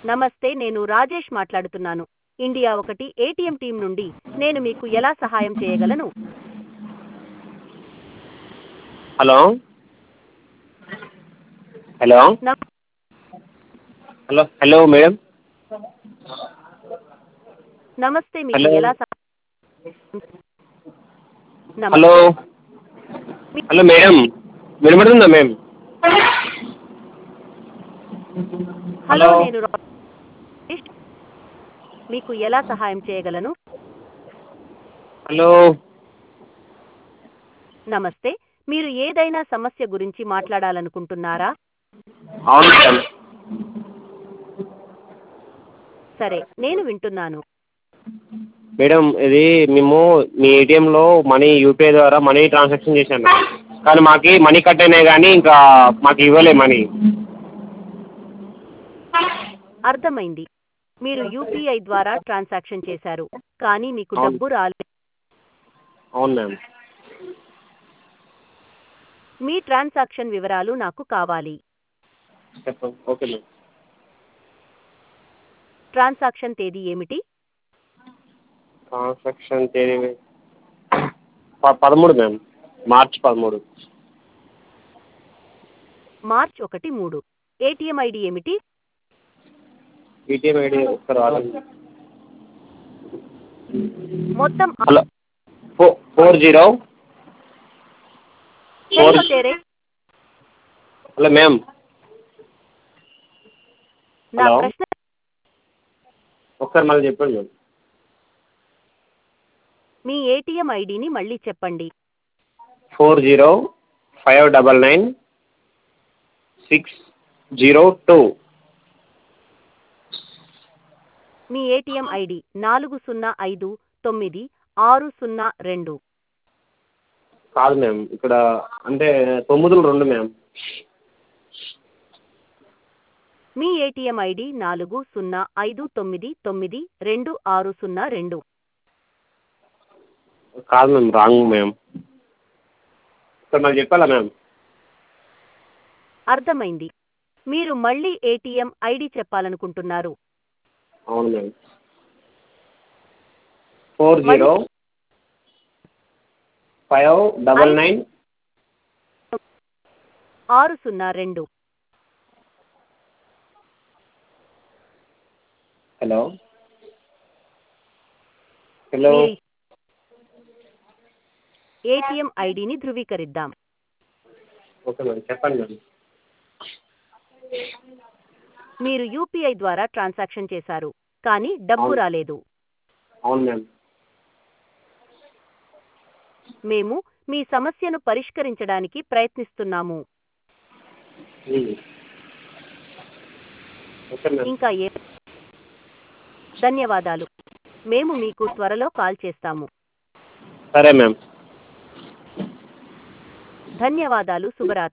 నమస్తే నేను రాజేష్ మాట్లాడుతున్నాను ఇండియా ఒకటి ఏటీఎం టీం నుండి నేను మీకు ఎలా సహాయం చేయగలను హలో హలో నమ- హలో హలో మేడం నమస్తే మీకు హలో. ఎలా సహాయం నమస్తే. హలో హలో మేడం వినబడుతుందా మేం హలో హలో. నేను రాజేష్ మీకు ఎలా సహాయం చేయగలను హలో నమస్తే మీరు ఏదైనా సమస్య గురించి మాట్లాడాలనుకుంటున్నారా అవును మేడం సరే నేను వింటున్నాను మేడం ఇది మేము మీ ఏటీఎంలో మనీ యూపీఐ ద్వారా మనీ ట్రాన్సాక్షన్ చేశాను కానీ మాకు మనీ కట్ అయినాయి కానీ ఇంకా మాకు ఇవ్వలే మనీ అర్థమైంది మీరు యూపీఐ ద్వారా ట్రాన్సాక్షన్ చేశారు కానీ మీకు అవును. డబ్బు రాలేదు అవును మ్యామ్ మీ ట్రాన్సాక్షన్ వివరాలు నాకు కావాలి చెప్పండి ఓకే మ్యామ్ ట్రాన్సాక్షన్ తేదీ ఏమిటి ట్రాన్సాక్షన్ తేదీ ప- పదమూడు మ్యామ్ మార్చ్ పదమూడు మార్చ్ ఒకటి మూడు ఏటీఎం ఐడి ఏమిటి ఏటీఎం ఐడి ఒకసారి రాదండి మొత్తం హలో ఫో ఫోర్ జీరో ఫోర్ చెల్లో తేరే హలో మ్యామ్ నా హలో. ప్రశ్న ఒకసారి మళ్ళీ చెప్పండి మ్యామ్ మీ ఏటీఎం ఐడిని మళ్ళీ చెప్పండి four zero five double nine six zero two మీ ఏటీఎం ఐడి నాలుగు సున్నా ఐదు తొమ్మిది ఆరు సున్నా రెండు కాదు మ్యామ్ ఇక్కడ అంటే తొమ్మిదిలు రెండు మ్యామ్ మీ ఏటీఎం ఐడి నాలుగు సున్నా ఐదు తొమ్మిది తొమ్మిది రెండు ఆరు సున్నా రెండు కాదు మ్యామ్ రాంగ్ మ్యామ్ ఒకసారి మళ్ళీ చెప్పాలా మ్యామ్ అర్థమైంది మీరు మళ్ళీ ఏటీఎం ఐడి చెప్పాలనుకుంటున్నారు అవును ma'am four zero five double nine ఆరు సున్నా రెండు హలో హలో మీ ఏటీఎం ఐడిని ధృవీకరిద్దాం ఓకే మ్యామ్ చెప్పండి మ్యామ్ మీరు యూపీఐ ద్వారా ట్రాన్సాక్షన్ చేశారు కానీ డబ్బు అవును. రాలేదు అవును మ్యామ్ మేము మీ సమస్యను పరిష్కరించడానికి ప్రయత్నిస్తున్నాము ఓకే మ్యామ్ ఇంకా ఏ ధన్యవాదాలు మేము మీకు త్వరలో కాల్ చేస్తాము సరే మ్యామ్ ధన్యవాదాలు శుభరాత్రి